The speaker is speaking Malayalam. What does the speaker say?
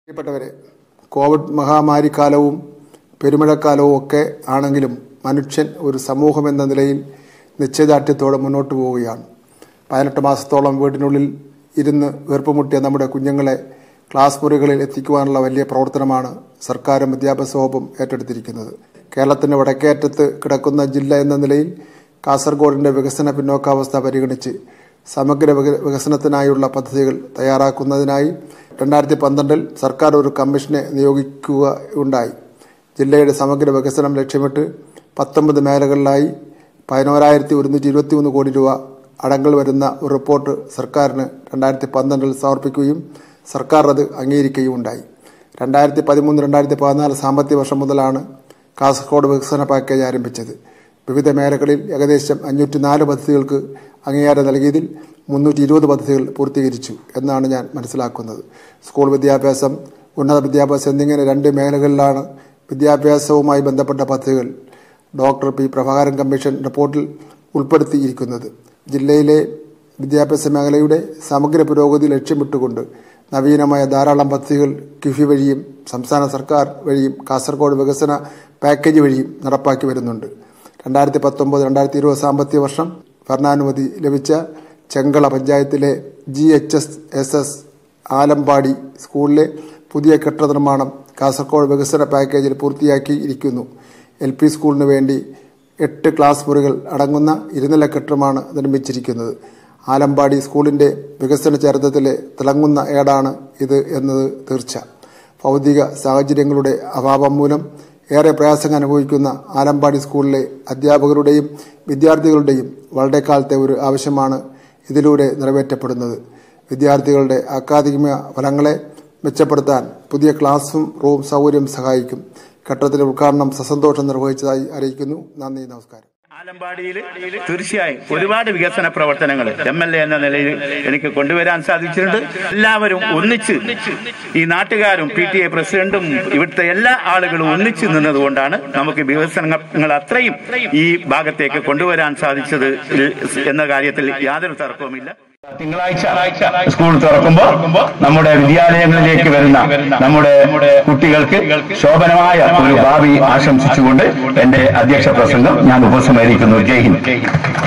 പ്രിയപ്പെട്ടവരെ കോവിഡ് മഹാമാരിക്കാലവും പെരുമഴക്കാലവും ഒക്കെ ആണെങ്കിലും മനുഷ്യൻ ഒരു സമൂഹം എന്ന നിലയിൽ നിശ്ചയദാർഢ്യത്തോടെ മുന്നോട്ട് പോവുകയാണ് പതിനെട്ട് മാസത്തോളം വീടിനുള്ളിൽ ഇരുന്ന് വീർപ്പുമുട്ടിയ നമ്മുടെ കുഞ്ഞുങ്ങളെ ക്ലാസ് മുറികളിൽ എത്തിക്കുവാനുള്ള വലിയ പ്രവർത്തനമാണ് സർക്കാരും വിദ്യാഭ്യാസ വകുപ്പും ഏറ്റെടുത്തിരിക്കുന്നത് കേരളത്തിന്റെ വടക്കേറ്റത്ത് കിടക്കുന്ന ജില്ല എന്ന നിലയിൽ കാസർഗോഡിന്റെ വികസന പിന്നോക്കാവസ്ഥ പരിഗണിച്ച് സമഗ്ര വിക- വികസനത്തിനായുള്ള പദ്ധതികൾ തയ്യാറാക്കുന്നതിനായി രണ്ടായിരത്തി പന്ത്രണ്ടിൽ സർക്കാർ ഒരു കമ്മീഷനെ നിയോഗിക്കുക ഉണ്ടായി ജില്ലയുടെ സമഗ്ര വികസനം ലക്ഷ്യമിട്ട് പത്തൊമ്പത് മേഖലകളിലായി പതിനോരായിരത്തി ഒരുന്നൂറ്റി ഇരുപത്തിമൂന്ന് കോടി രൂപ അടങ്കൽ വരുന്ന ഒരു റിപ്പോർട്ട് സർക്കാരിന് രണ്ടായിരത്തി പന്ത്രണ്ടിൽ സമർപ്പിക്കുകയും സർക്കാർ അത് അംഗീകരിക്കുകയും ഉണ്ടായി രണ്ടായിരത്തി പതിമൂന്ന് രണ്ടായിരത്തി പതിനാല് സാമ്പത്തിക വർഷം മുതലാണ് കാസർഗോഡ് വികസന പാക്കേജ് ആരംഭിച്ചത് വിവിധ മേഖലകളിൽ ഏകദേശം അഞ്ഞൂറ്റി നാല് പദ്ധതികൾക്ക് അംഗീകാരം നൽകിയതിൽ മുന്നൂറ്റി ഇരുപത് പദ്ധതികൾ പൂർത്തീകരിച്ചു എന്നാണ് ഞാൻ മനസ്സിലാക്കുന്നത് സ്കൂൾ വിദ്യാഭ്യാസം ഉന്നത വിദ്യാഭ്യാസം എന്നിങ്ങനെ രണ്ട് മേഖലകളിലാണ് വിദ്യാഭ്യാസവുമായി ബന്ധപ്പെട്ട പദ്ധതികൾ ഡോക്ടർ പി പ്രഭാകരൻ കമ്മീഷൻ റിപ്പോർട്ടിൽ ഉൾപ്പെടുത്തിയിരിക്കുന്നത് ജില്ലയിലെ വിദ്യാഭ്യാസ മേഖലയുടെ സമഗ്ര പുരോഗതി ലക്ഷ്യമിട്ടുകൊണ്ട് നവീനമായ ധാരാളം പദ്ധതികൾ കിഫി വഴിയും സംസ്ഥാന സർക്കാർ വഴിയും കാസർഗോഡ് വികസന പാക്കേജ് വഴിയും നടപ്പാക്കി വരുന്നുണ്ട് രണ്ടായിരത്തി പത്തൊമ്പത് രണ്ടായിരത്തി ഇരുപത് സാമ്പത്തിക വർഷം ഭരണാനുമതി ലഭിച്ച ചെങ്കള പഞ്ചായത്തിലെ G H S S S Alampady സ്കൂളിലെ പുതിയ കെട്ടിട നിർമ്മാണം കാസർഗോഡ് വികസന പാക്കേജിൽ പൂർത്തിയാക്കിയിരിക്കുന്നു എൽ പി സ്കൂളിന് വേണ്ടി എട്ട് ക്ലാസ് മുറികൾ അടങ്ങുന്ന ഇരുനില കെട്ടിടമാണ് നിർമ്മിച്ചിരിക്കുന്നത് ആലമ്പാടി സ്കൂളിന്റെ വികസന ചരിത്രത്തിലെ തിളങ്ങുന്ന ഏടാണ് ഇത് എന്നത് തീർച്ച ഭൗതിക സാഹചര്യങ്ങളുടെ അഭാവം മൂലം ഏറെ പ്രയാസങ്ങൾ അനുഭവിക്കുന്ന ആലമ്പാടി സ്കൂളിലെ അധ്യാപകരുടെയും വിദ്യാർത്ഥികളുടെയും വളരെ കാലത്തെ ഒരു ആവശ്യമാണ് ഇതിലൂടെ നിറവേറ്റപ്പെടുന്നത് വിദ്യാർത്ഥികളുടെ അക്കാദമിക ഫലങ്ങളെ മെച്ചപ്പെടുത്താൻ പുതിയ ക്ലാസ് റൂം സൗകര്യം സഹായിക്കും ഘട്ടത്തിലെ ഉദ്ഘാടനം സസന്തോഷം നിർവഹിച്ചതായി അറിയിക്കുന്നു നന്ദി നമസ്കാരം ആലമ്പാടിയിൽ തീർച്ചയായും ഒരുപാട് വികസന പ്രവർത്തനങ്ങൾ എം എൽ എ എന്ന നിലയിൽ എനിക്ക് കൊണ്ടുവരാൻ സാധിച്ചിട്ടുണ്ട് എല്ലാവരും ഒന്നിച്ച് ഈ നാട്ടുകാരും പി ടി എ പ്രസിഡന്റും ഇവിടുത്തെ എല്ലാ ആളുകളും ഒന്നിച്ച് നിന്നതുകൊണ്ടാണ് നമുക്ക് വികസനങ്ങൾ അത്രയും ഈ ഭാഗത്തേക്ക് കൊണ്ടുവരാൻ സാധിച്ചത് എന്ന കാര്യത്തിൽ യാതൊരു തർക്കവുമില്ല തിങ്കളാഴ്ച സ്കൂൾ തുറക്കുമ്പോൾ നമ്മുടെ വിദ്യാലയങ്ങളിലേക്ക് വരുന്ന നമ്മുടെ കുട്ടികൾക്ക് ശോഭനമായ ഒരു ഭാവി ആശംസിച്ചുകൊണ്ട് എന്റെ അധ്യക്ഷ പ്രസംഗം ഞാൻ ഉപസംഹരിക്കുന്നു ജയ് ഹിന്ദ്